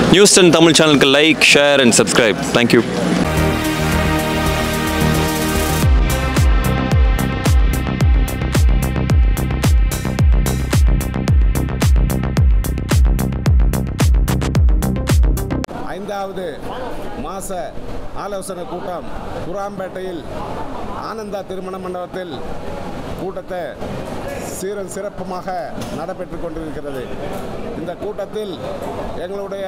News ten Tamil சேனலுக்கு like share and subscribe thank you ஐந்தாவது மாத ஆலோசனை கூட்டம் குராம்பேட்டையில் ஆனந்தா திருமண மண்டபத்தில் கூட்டத்தை சீரன் சிறப்புமாக நடைபெற்று கொண்டிருக்கிறது இந்த கூட்டத்தில் எங்களுடைய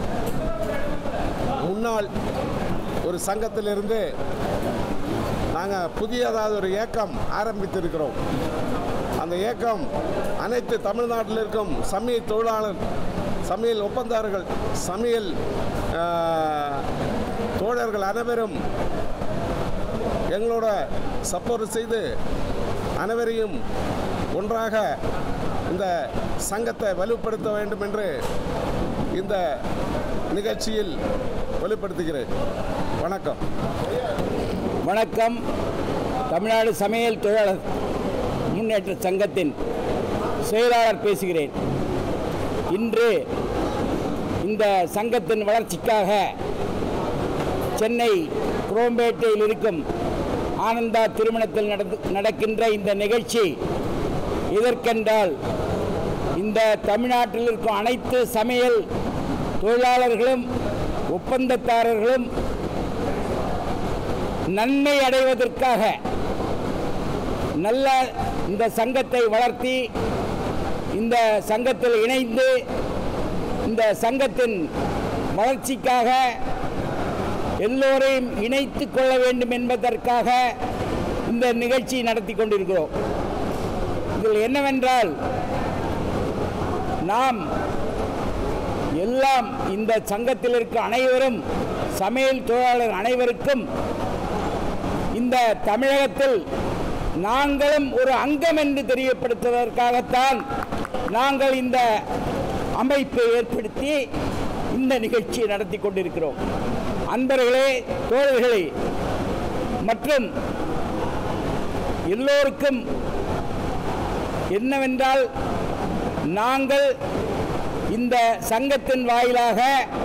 முன்னாள் ஒரு சங்கத்திலிருந்து நாங்கள் புதியதாவது ஒரு இயக்கம் ஆரம்பித்திருக்கிறோம் அந்த இயக்கம் அனைத்து தமிழ்நாட்டில் இருக்கும் சமையல் தொழிலாளர் சமையல் ஒப்பந்தாரர்கள் சமையல் ஆஹ், தோழர்கள் அனைவரும் எங்களோட சப்போர்ட் செய்து அனைவரையும் ஒன்றாக இந்த சங்கத்தை வலுப்படுத்த வேண்டும் என்று இந்த நிகழ்ச்சியில் வலுப்படுத்துகிறேன் வணக்கம் வணக்கம் தமிழ்நாடு சமையல் தொழிலாளர் முன்னேற்ற சங்கத்தின் செயலாளர் பேசுகிறேன் இன்று இந்த சங்கத்தின் வளர்ச்சிக்காக சென்னை குரோம்பேட்டையில் இருக்கும் ஆனந்தா திருமணத்தில் நடந்து நடக்கின்ற இந்த நிகழ்ச்சி இதற்கென்றால் இந்த தமிழ்நாட்டில் இருக்கும் அனைத்து சமையல் தொழிலாளர்களும் ஒப்பந்ததாரர்களும் நன்மை அடைவதற்காக நல்ல இந்த சங்கத்தை வளர்த்தி இந்த சங்கத்தில் இணைந்து இந்த சங்கத்தின் வளர்ச்சிக்காக எல்லோரையும் இணைத்து கொள்ள வேண்டும் என்பதற்காக இந்த நிகழ்ச்சி நடத்தி கொண்டிருக்கிறோம் இதில் என்னவென்றால் நாம் எல்லாம் இந்த சங்கத்தில் இருக்க அனைவரும் சமையல் தொழிலாளர் அனைவருக்கும் இந்த தமிழகத்தில் நாங்களும் ஒரு அங்கம் என்று தெரியப்படுத்துவதற்காகத்தான் நாங்கள் இந்த அமைப்பை ஏற்படுத்தி இந்த நிகழ்ச்சியை நடத்தி கொண்டிருக்கிறோம் அன்பர்களே தோழர்களே மற்றும் எல்லோருக்கும் என்னவென்றால் நாங்கள் இந்த சங்கத்தின் வாயிலாக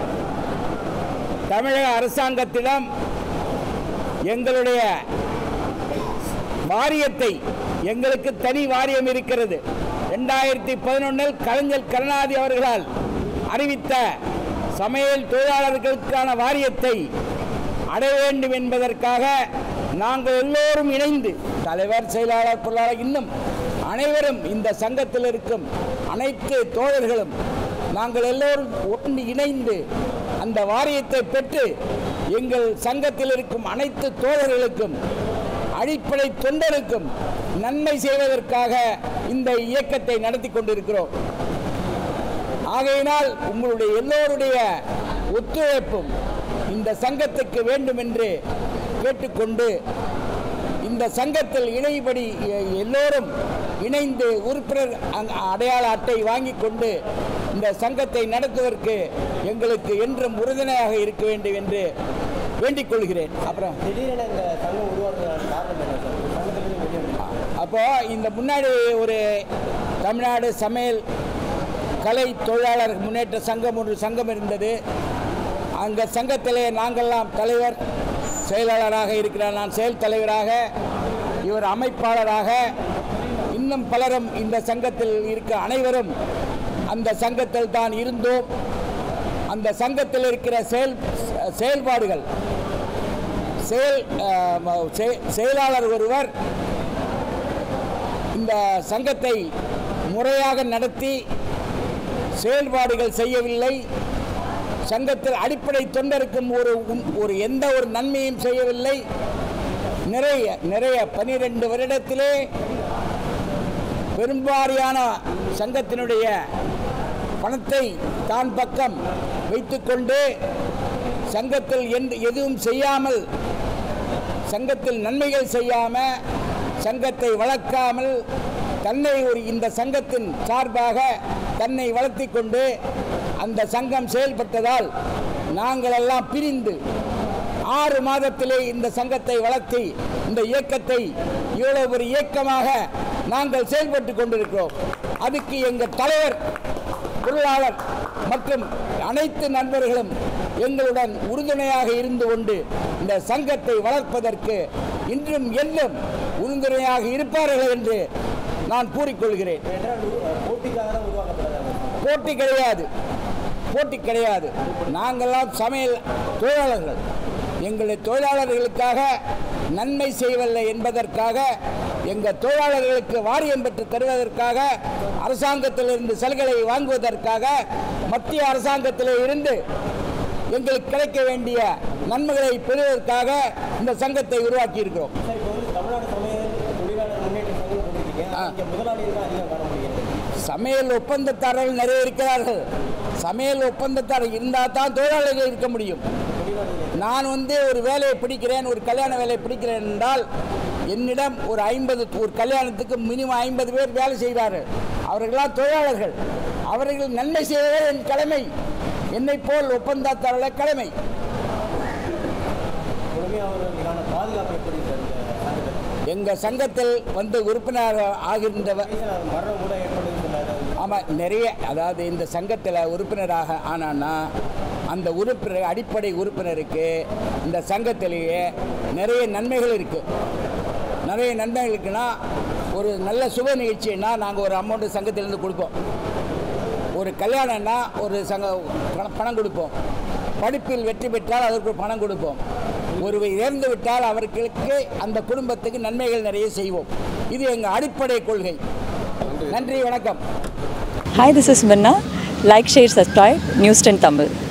தமிழக அரசாங்கத்திடம் எங்களுடைய வாரியத்தை எங்களுக்கு தனி வாரியம் இருக்கிறது ரெண்டாயிரத்தி பதினொன்றில் கலைஞர் கருணாநிதி அவர்களால் அறிவித்த சமையல் தொழிலாளர்களுக்கான வாரியத்தை அடைய வேண்டும் என்பதற்காக நாங்கள் எல்லோரும் இணைந்து தலைவர் செயலாளர் பொருளாளர் இன்னும் அனைவரும் இந்த சங்கத்தில் இருக்கும் அனைத்து தோழர்களும் நாங்கள் எல்லோரும் ஒன்று இணைந்து அந்த வாரியத்தை பெற்று எங்கள் சங்கத்தில் இருக்கும் அனைத்து தோழர்களுக்கும் அடிப்படை தொண்டருக்கும் நன்மை செய்வதற்காக இந்த இயக்கத்தை நடத்தி கொண்டிருக்கிறோம் ஆகையினால் உங்களுடைய எல்லோருடைய ஒத்துழைப்பும் இந்த சங்கத்துக்கு வேண்டும் என்று கேட்டுக்கொண்டு இந்த சங்கத்தில் இணைபடி எ- எல்லோரும் இணைந்து உறுப்பினர் அங்க- அடையாள அட்டை வாங்கி கொண்டு இந்த சங்கத்தை நடத்துவதற்கு எங்களுக்கு என்றும் உறுதுணையாக இருக்க வேண்டும் என்று வேண்டிக் கொள்கிறேன் அப்புறம் திடீரென இந்த சங்கம் உருவாக்குறதுக்கான காரணம் என்ன சார் ஒரு சங்கத்துக்கு வெளியே அப்போ இந்த முன்னாடி ஒரு தமிழ்நாடு சமையல் கலை தொழிலாளர் முன்னேற்ற சங்கம் ஒரு சங்கம் இருந்தது அந்த சங்கத்திலே நாங்கள்லாம் தலைவர் செயலாளராக இருக்கிறார் நான் செயல் தலைவராக இவர் அமைப்பாளராக இன்னும் பலரும் இந்த சங்கத்தில் இருக்க அனைவரும் அந்த சங்கத்தில் தான் இருந்தோம் அந்த சங்கத்தில் இருக்கிற செயல் செயல்பாடுகள் செயல் அஹ், ம- செய- செயலாளர் ஒருவர் இந்த சங்கத்தை முறையாக நடத்தி செயல்பாடுகள் செய்யவில்லை சங்கத்தில் அடிப்படை தொண்டருக்கும் ஒரு உன்- ஒரு எந்த ஒரு நன்மையும் செய்யவில்லை நிறைய நிறைய பனிரெண்டு வருடத்திலே பெரும்பாரியான சங்கத்தினுடைய பணத்தை தான் பக்கம் வைத்துக்கொண்டு சங்கத்தில் எந்த எதுவும் செய்யாமல் சங்கத்தில் நன்மைகள் செய்யாம சங்கத்தை வளர்க்காமல் தன்னை ஒரு இந்த சங்கத்தின் சார்பாக தன்னை வளர்த்தி கொண்டு அந்த சங்கம் செயல்பட்டதால் நாங்கள் எல்லாம் பிரிந்து ஆறு மாதத்திலே இந்த சங்கத்தை வளர்த்தி இந்த இயக்கத்தை இவ்வளவு ஒரு இயக்கமாக நாங்கள் செயல்பட்டு கொண்டிருக்கிறோம் அதுக்கு எங்கள் தலைவர் பொருளாளர் மற்றும் அனைத்து நண்பர்களும் எங்களுடன் உறுதுணையாக இருந்து கொண்டு இந்த சங்கத்தை வளர்ப்பதற்கு இன்றும் என்றும் உறுதுணையாக இருப்பார்கள் என்று நான் கூறிக்கொள்கிறேன் என்னால் போட்டிக்காக தான் உருவாக்கப்பட்டதாக போட்டி கிடையாது போட்டி கிடையாது நாங்கள்லாம் சமையல் தொழிலாளர்கள் எங்களை தொழிலாளர்களுக்காக நன்மை செய்வதில்லை என்பதற்காக எங்கள் தொழிலாளர்களுக்கு வாரியம் பெற்று தருவதற்காக அரசாங்கத்திலிருந்து சலுகைகளை வாங்குவதற்காக மத்திய அரசாங்கத்தில் இருந்து எங்களுக்கு கிடைக்க வேண்டிய நன்மைகளை பெறுவதற்காக இந்த சங்கத்தை உருவாக்கி இருக்கிறோம் சார் இப்போ வந்து தமிழ்நாடு சமையல் தொழிலாளர் முன்னேற்ற சங்கம் போட்டிருக்கீங்க ஆ. இங்கே முதலாளிகள் தான் அதிகம் காண முடிகிறது சமையல் ஒப்பந்ததாரர்கள் நிறைய இருக்கிறார்கள் சமையல் ஒப்பந்ததாரர் இருந்தால் தான் தொழிலாளர்கள் இருக்க முடியும் நான் வந்து ஒரு வேலையை பிடிக்கிறேன் ஒரு கல்யாண வேலையை பிடிக்கிறேன் என்றால் என்னிடம் ஒரு ஐம்பது ஒரு கல்யாணத்துக்கு மினிமம் ஐம்பது பேர் வேலை செய்கிறார்கள் அவர்களெல்லாம் தொழிலாளர்கள் அவர்கள் நன்மை செய்வதே என் கடமை என்னை போல் ஒப்பந்ததாரர்கள கடமை உரிமையாளர்களுக்கான பாதுகாப்பு எப்படி சார் இந்த சங்கத்தில் எங்கள் சங்கத்தில் வந்து உறுப்பினர் ஆகின்றவர் பேசினார் மரணம் கூட ஏற்படுதுன்னு சொன்னார் ஆமாம் நிறைய அதாவது இந்த சங்கத்தில் உறுப்பினராக ஆனான்னா அந்த உறுப்பினர் அடிப்படை உறுப்பினருக்கு இந்த சங்கத்திலேயே நிறைய நன்மைகள் இருக்குது நிறைய நன்மைகள் இருக்குன்னா ஒரு நல்ல சுப நிகழ்ச்சின்னா நாங்கள் ஒரு அமௌண்ட்டு சங்கத்திலேருந்து கொடுப்போம் ஒரு கல்யாணம்னா ஒரு சங்க பணம் பணம் கொடுப்போம் படிப்பில் வெற்றி பெற்றால் அதற்கு ஒரு பணம் கொடுப்போம் ஒருவர் இறந்து விட்டால் அவர்களுக்கு அந்த குடும்பத்துக்கு நன்மைகள் நிறைய செய்வோம் இது எங்கள் அடிப்படை கொள்கை நன்றி வணக்கம் Hi, this is Minna. Like, share, subscribe, News 10 Tamil.